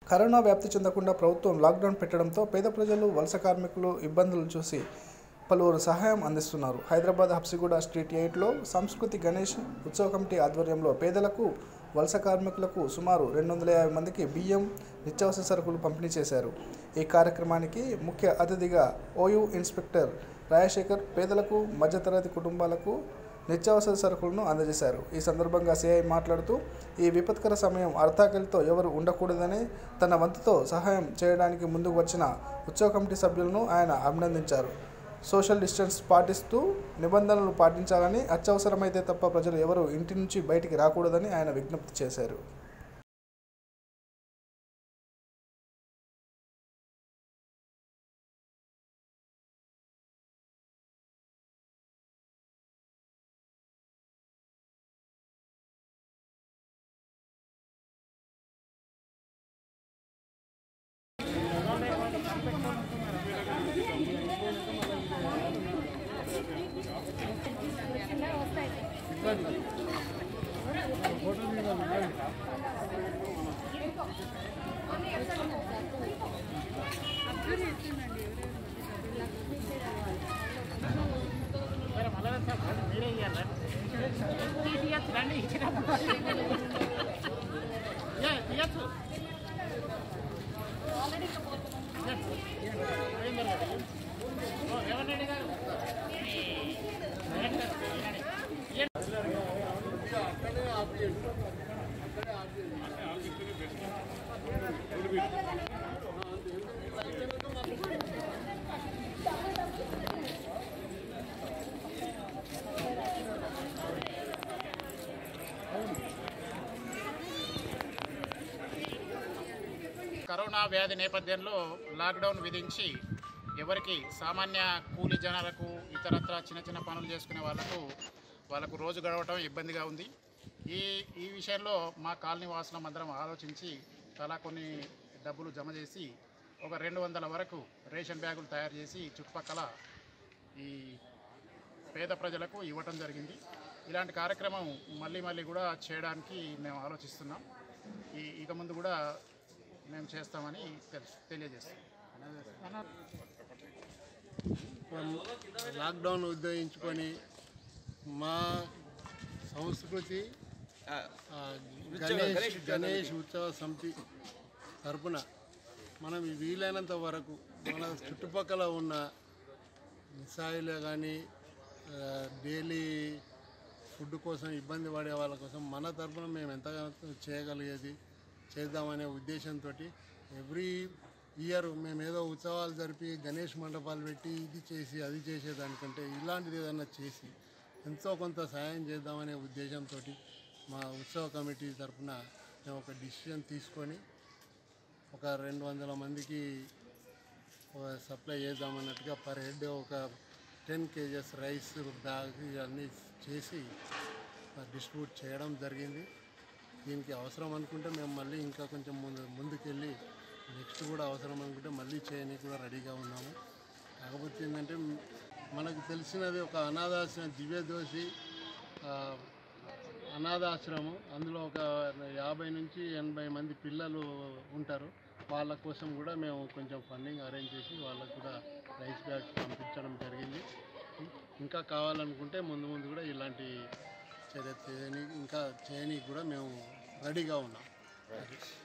corona వ్యాప్తి చెందకుండా ప్రభుత్వం లాక్డౌన్ పెట్టడంతో పేద ప్రజలు వలస కార్మికులు ఇబ్బందులు చూసి పలువురు సహాయం అందిస్తున్నారు హైదరాబాద్ హబ్సిగూడ స్ట్రీట్ ఎయిట్లో సంస్కృతి గణేష్ ఉత్సవ కమిటీ ఆధ్వర్యంలో పేదలకు వలస కార్మికులకు సుమారు రెండు వందల యాభై మందికి బియ్యం నిత్యావసర సరుకులు పంపిణీ చేశారు ఈ కార్యక్రమానికి ముఖ్య అతిథిగా ఓయూ ఇన్స్పెక్టర్ రాజశేఖర్ పేదలకు మధ్యతరగతి కుటుంబాలకు నిత్యావసర సరుకులను అందజేశారు ఈ సందర్భంగా సిఐ మాట్లాడుతూ ఈ విపత్కర సమయం అర్థాకలితో ఎవరు ఉండకూడదని తన వంతుతో సహాయం చేయడానికి ముందుకు వచ్చిన ఉత్సవ కమిటీ సభ్యులను ఆయన అభినందించారు సోషల్ డిస్టెన్స్ పాటిస్తూ నిబంధనలు పాటించాలని అత్యవసరమైతే తప్ప ప్రజలు ఎవరు ఇంటి నుంచి బయటికి రాకూడదని ఆయన విజ్ఞప్తి చేశారు కరోనా వ్యాధి నేపథ్యంలో లాక్డౌన్ విధించి ఎవరికి సామాన్య కూలీ జనాలకు ఇతరత్ర చిన్న చిన్న పనులు చేసుకునే వాళ్ళకు వాళ్ళకు రోజు గడవటం ఇబ్బందిగా ఉంది ఈ ఈ విషయంలో మా కాలనీ వాసులం అందరం ఆలోచించి చాలా కొన్ని డబ్బులు జమ చేసి ఒక రెండు వందల వరకు రేషన్ బ్యాగులు తయారు చేసి చుట్టుపక్కల ఈ పేద ప్రజలకు ఇవ్వటం జరిగింది ఇలాంటి కార్యక్రమం మళ్ళీ మళ్ళీ కూడా చేయడానికి మేము ఆలోచిస్తున్నాం ఈ ఇక ముందు కూడా మేము చేస్తామని తెల్- తెలియజేస్తాం లాక్డౌన్ ఉద్యోగించుకొని మా సంస్కృతి ఆ, గణేష్ గణేష్ ఉత్సవ సమితి తరపున మనం వీలైనంత వరకు మన చుట్టుపక్కల ఉన్న మిసాయిలు కానీ డైలీ ఫుడ్ కోసం ఇబ్బంది పడే వాళ్ళ కోసం మన తరపున మేము ఎంతగా చేయగలిగేది చేద్దామనే ఉద్దేశంతో ఎవ్రీ ఇయర్ మేము ఏదో ఉత్సవాలు జరిపి గణేష్ మండపాలు పెట్టి ఇది చేసి అది చేసేదానికంటే ఇలాంటిది ఏదైనా చేసి ఎంతో కొంత సాయం చేద్దామనే ఉద్దేశంతో మా ఉత్సవ కమిటీ తరపున మేము ఒక డిసిషన్ తీసుకొని ఒక రెండు వందల మందికి ఒక సప్లై చేద్దామన్నట్టుగా పర్ హెడ్ ఒక టెన్ కేజెస్ రైస్ బ్యాగ్ ఇవన్నీ చేసి డిస్ట్రిబ్యూట్ చేయడం జరిగింది దీనికి అవసరం అనుకుంటే మేము మళ్ళీ ఇంకా కొంచెం ముందు ముందుకెళ్ళి నెక్స్ట్ కూడా అవసరం అనుకుంటే మళ్ళీ చేయడానికి కూడా రెడీగా ఉన్నాము కాకపోతే ఏంటంటే మ్, మనకు తెలిసినది ఒక అనాథాశ్రమం దివ్యదోషి ఆ, అనాథాశ్రమం అందులో ఒక యాభై నుంచి ఎనభై మంది పిల్లలు ఉంటారు వాళ్ళ కోసం కూడా మేము కొంచెం ఫండింగ్ అరేంజ్ చేసి వాళ్ళకు కూడా రైస్ బ్యాగ్స్ పంపించడం జరిగింది ఇంకా కావాలనుకుంటే ముందు ముందు కూడా ఇలాంటి చర్య చేయని ఇంకా చేయనీకి కూడా మేము రెడీగా ఉన్నాం